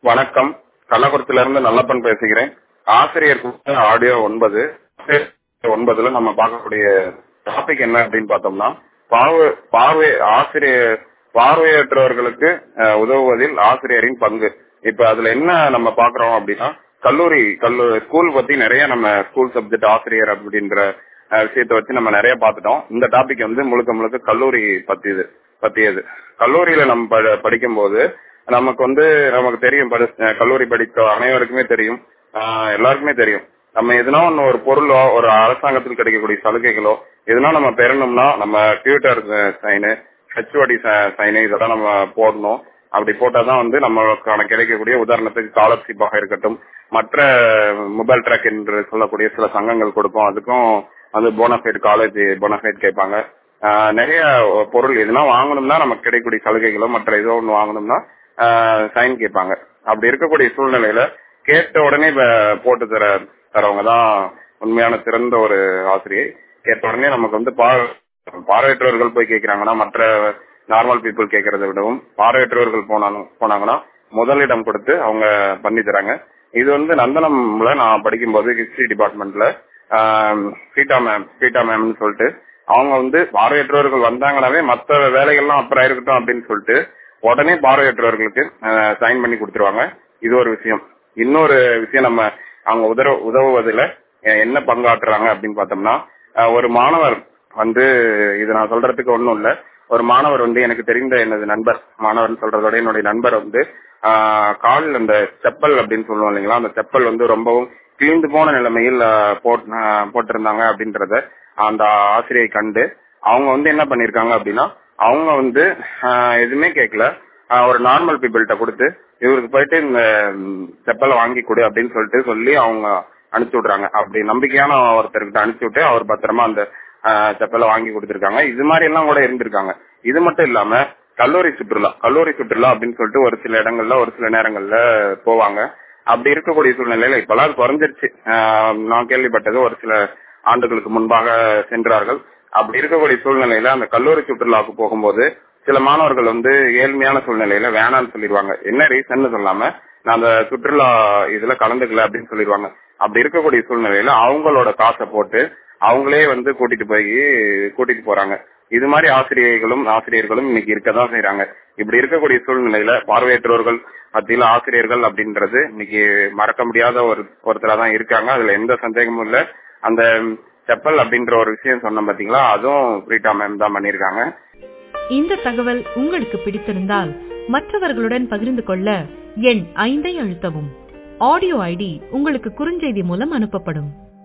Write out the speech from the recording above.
வணக்கம் கள்ளக்குறிச்சியில இருந்து நல்லப்பன் பேசுகிறேன் ஆசிரியர் கூட்ட ஆடியோ ஒன்பது ஒன்பதுல நம்ம பார்க்கக்கூடிய டாபிக் என்ன அப்படின்னு பார்த்தோம்னா பார்வை பார்வை ஆசிரியர் பார்வையற்றவர்களுக்கு அஹ், உதவுவதில் ஆசிரியரின் பங்கு இப்ப அதுல என்ன நம்ம பாக்குறோம் அப்படின்னா கல்லூரி கல்லூரி ஸ்கூல் பத்தி நிறைய நம்ம ஸ்கூல் சப்ஜெக்ட் ஆசிரியர் அப்படின்ற அஹ், விஷயத்தை வச்சு நம்ம நிறைய பார்த்துட்டோம் இந்த டாபிக் வந்து முழுக்க முழுக்க கல்லூரி பத்தியது பத்தியது கல்லூரியில நம்ம ப- படிக்கும்போது நமக்கு வந்து நமக்கு தெரியும் படி- அஹ், கல்லூரி படித்த அனைவருக்குமே தெரியும் ஆஹ், எல்லாருக்குமே தெரியும் நம்ம எதுனா ஒண்ணு ஒரு பொருளோ ஒரு அரசாங்கத்தில் கிடைக்கக்கூடிய சலுகைகளோ எதுனா நம்ம பெறணும்னா நம்ம டியூட்டர் சைனு ஹெச்ஓடி சைனு இதெல்லாம் நம்ம போடணும் அப்படி போட்டாதான் வந்து நம்மளுக்கான கிடைக்கக்கூடிய உதாரணத்துக்கு ஸ்காலர்ஷிப்பாக இருக்கட்டும் மற்ற மொபைல் ட்ராக் என்று சொல்லக்கூடிய சில சங்கங்கள் கொடுக்கும் அதுக்கும் வந்து போனஃபைட் காலேஜ் போனஃபைட் கேட்பாங்க ஆஹ் நிறைய பொருள் எதுனா வாங்கணும்னா நமக்கு கிடைக்கக்கூடிய சலுகைகளோ மற்ற ஏதோ ஒன்று வாங்கணும்னா சைன் கேட்பாங்க அப்படி இருக்கக்கூடிய சூழ்நிலையில கேட்ட உடனே வ- போட்டு தர தரவங்க தான் உண்மையான சிறந்த ஒரு ஆசிரியை கேட்ட உடனே நமக்கு வந்து பா- பார்வையற்றவர்கள் போய் கேட்கிறாங்கன்னா மற்ற நார்மல் பீப்புள் கேட்கறத விடவும் பார்வையற்றவர்கள் போனாலும் போனாங்கன்னா முதலிடம் கொடுத்து அவங்க பண்ணி தராங்க இது வந்து நந்தனம்ல நான் படிக்கும்போது ஹிஸ்டரி டிபார்ட்மெண்ட்ல சீட்டா மேம் சீட்டா மேம்னு சொல்லிட்டு அவங்க வந்து பார்வையற்றவர்கள் வந்தாங்கனாவே மற்ற வேலைகள்லாம் அப்புறம் இருக்கட்டும் அப்படின்னு சொல்லிட்டு உடனே பார்வையற்றவர்களுக்கு சைன் பண்ணி கொடுத்துருவாங்க இது ஒரு விஷயம் இன்னொரு விஷயம் நம்ம அவங்க உதவ உதவுவதில் அஹ், என்ன பங்காற்றுறாங்க அப்படின்னு பார்த்தோம்னா அஹ், ஒரு மாணவர் வந்து இது நான் சொல்றதுக்கு ஒண்ணும் இல்ல ஒரு மாணவர் வந்து எனக்கு தெரிந்த எனது நண்பர் மாணவர்னு சொல்றதோட என்னுடைய நண்பர் வந்து ஆஹ், காலில் அந்த செப்பல் அப்படின்னு சொல்லுவோம் இல்லைங்களா அந்த செப்பல் வந்து ரொம்பவும் கிழிந்து போன நிலைமையில் ஆஹ், போட்- ஆஹ், போட்டிருந்தாங்க அப்படின்றத அந்த ஆசிரியை கண்டு அவங்க வந்து என்ன பண்ணிருக்காங்க அப்படின்னா அவங்க வந்து ஆஹ், எதுவுமே கேட்கல ஆஹ், ஒரு நார்மல் பீப்புள்கிட்ட கொடுத்து இவருக்கு போயிட்டு இந்த ம், செப்பலை வாங்கி கொடு அப்படின்னு சொல்லிட்டு சொல்லி அவங்க அனுப்பிச்சு விடுறாங்க அப்படி நம்பிக்கையான ஒருத்தர்கிட்ட அனுப்பிச்சு விட்டு அவர் பத்திரமா அந்த ஆஹ், செப்பலை வாங்கி கொடுத்திருக்காங்க இது மாதிரி எல்லாம் கூட இருந்திருக்காங்க இது மட்டும் இல்லாம கல்லூரி சுற்றுலா கல்லூரி சுற்றுலா அப்படின்னு சொல்லிட்டு ஒரு சில இடங்கள்ல ஒரு சில நேரங்கள்ல போவாங்க அப்படி இருக்கக்கூடிய சூழ்நிலையில இப்பெல்லாம் அது குறைஞ்சிருச்சு ஆஹ், நான் கேள்விப்பட்டது ஒரு சில ஆண்டுகளுக்கு முன்பாக சென்றார்கள் அப்படி இருக்கக்கூடிய சூழ்நிலையில அந்த கல்லூரி சுற்றுலாவுக்கு போகும்போது சில மாணவர்கள் வந்து ஏழ்மையான சூழ்நிலையில வேணாம்னு சொல்லிடுவாங்க என்ன ரீசன் சொல்லாம நான் அந்த சுற்றுலா இதுல கலந்துக்கல அப்படின்னு சொல்லிடுவாங்க அப்படி இருக்கக்கூடிய சூழ்நிலையில அவங்களோட காசை போட்டு அவங்களே வந்து கூட்டிட்டு போய் கூட்டிட்டு போறாங்க இது மாதிரி ஆசிரியர்களும் ஆசிரியர்களும் இன்னைக்கு இருக்கதான் செய்றாங்க இப்படி இருக்கக்கூடிய சூழ்நிலையில பார்வையற்றோர்கள் மத்தியில ஆசிரியர்கள் அப்படின்றது இன்னைக்கு மறக்க முடியாத ஒரு ஒருத்தரா தான் இருக்காங்க அதுல எந்த சந்தேகமும் இல்ல அந்த செப்பல் அப்படின்ற ஒரு விஷயம் சொன்னோம் பாத்தீங்களா அதுவும் பிரீட்டா மேம் தான் பண்ணிருக்காங்க இந்த தகவல் உங்களுக்கு பிடித்திருந்தால் மற்றவர்களுடன் பகிர்ந்து கொள்ள எண் ஐந்தை அழுத்தவும் ஆடியோ ஐடி உங்களுக்கு குறுஞ்செய்தி மூலம் அனுப்பப்படும்